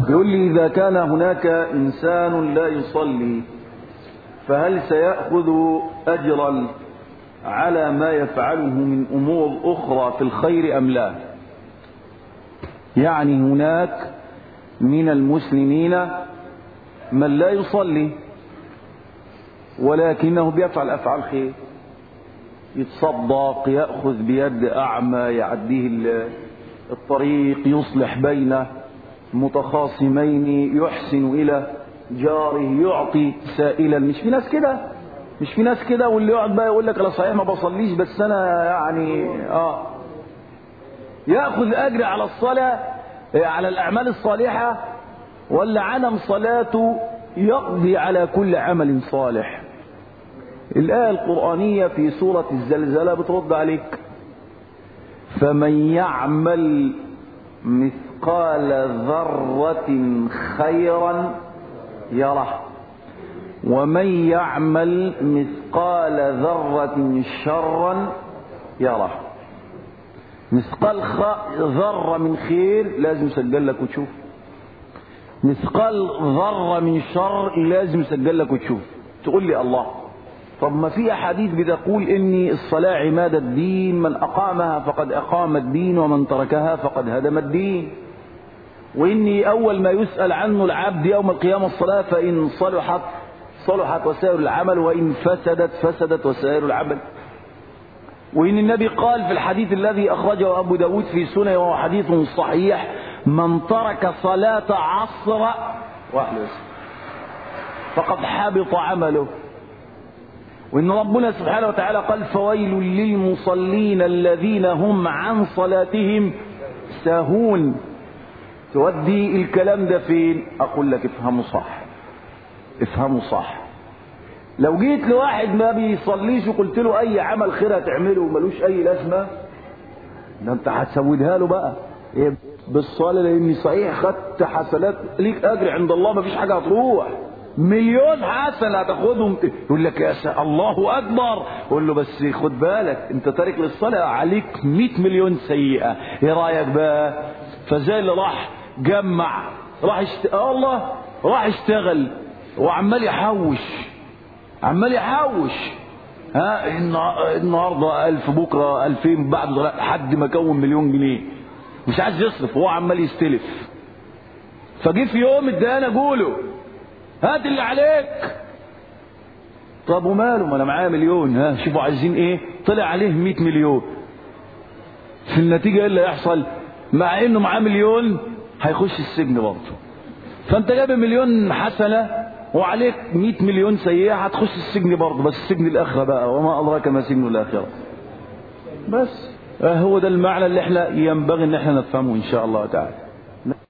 بيقول لي إذا كان هناك إنسان لا يصلي فهل سيأخذ أجرا على ما يفعله من أمور أخرى في الخير أم لا يعني هناك من المسلمين من لا يصلي ولكنه بيفعل أفعال خير يتصدق يأخذ بيد أعمى يعديه الطريق يصلح بين متخاصمين يحسن إلى جاره يعطي سائلا مش في ناس كده مش في ناس كده واللي يقعد بقى يقول لك انا صحيح ما بصليش بس انا يعني اه ياخذ اجر على الصلاه على الاعمال الصالحه ولا عدم صلاته يقضي على كل عمل صالح الايه القرانيه في سوره الزلزله بترد عليك فمن يعمل مثقال ذره خيرا يره ومن يعمل مثقال ذرة شرا يره مثقال خ... ذرة من خير لازم يسجل لك وتشوف مثقال ذرة من شر لازم يسجل لك وتشوف تقول لي الله طب ما في أحاديث بتقول إن الصلاة عماد الدين من أقامها فقد أقام الدين ومن تركها فقد هدم الدين وإني أول ما يسأل عنه العبد يوم القيامة الصلاة فإن صلحت صلحت وسائر العمل وإن فسدت فسدت وسائر العمل وإن النبي قال في الحديث الذي أخرجه أبو داود في سنة وهو حديث صحيح من ترك صلاة عصر فقد حبط عمله وإن ربنا سبحانه وتعالى قال فويل للمصلين الذين هم عن صلاتهم ساهون تودي الكلام ده فين أقول لك افهموا صح افهموا صح لو جيت لواحد ما بيصليش وقلت له اي عمل خير هتعمله وملوش اي لازمه ده انت هتسودها له بقى إيه بالصلاه لاني صحيح خدت حسنات ليك اجر عند الله مفيش حاجه هتروح مليون حسنه هتاخدهم يقول لك يا سا الله اكبر قول له بس خد بالك انت تارك للصلاه عليك 100 مليون سيئه ايه رايك بقى فزي اللي راح جمع راح اشت... آه الله راح اشتغل وعمال يحوش عمال يحوش ها النهارده ألف بكره ألفين بعد لحد ما كون مليون جنيه مش عايز يصرف هو عمال يستلف فجه في يوم ادانا قوله هات اللي عليك طب وماله ما انا معايا مليون ها شوفوا عايزين ايه طلع عليه 100 مليون في النتيجه ايه اللي هيحصل مع انه معاه مليون هيخش السجن برضه فانت جايب مليون حسنه وعليك 100 مليون سيئة هتخش السجن برضه بس سجن الآخرة بقى وما أدراك ما سجن الآخرة بس هو ده المعنى اللي احنا ينبغي ان احنا نفهمه إن شاء الله تعالى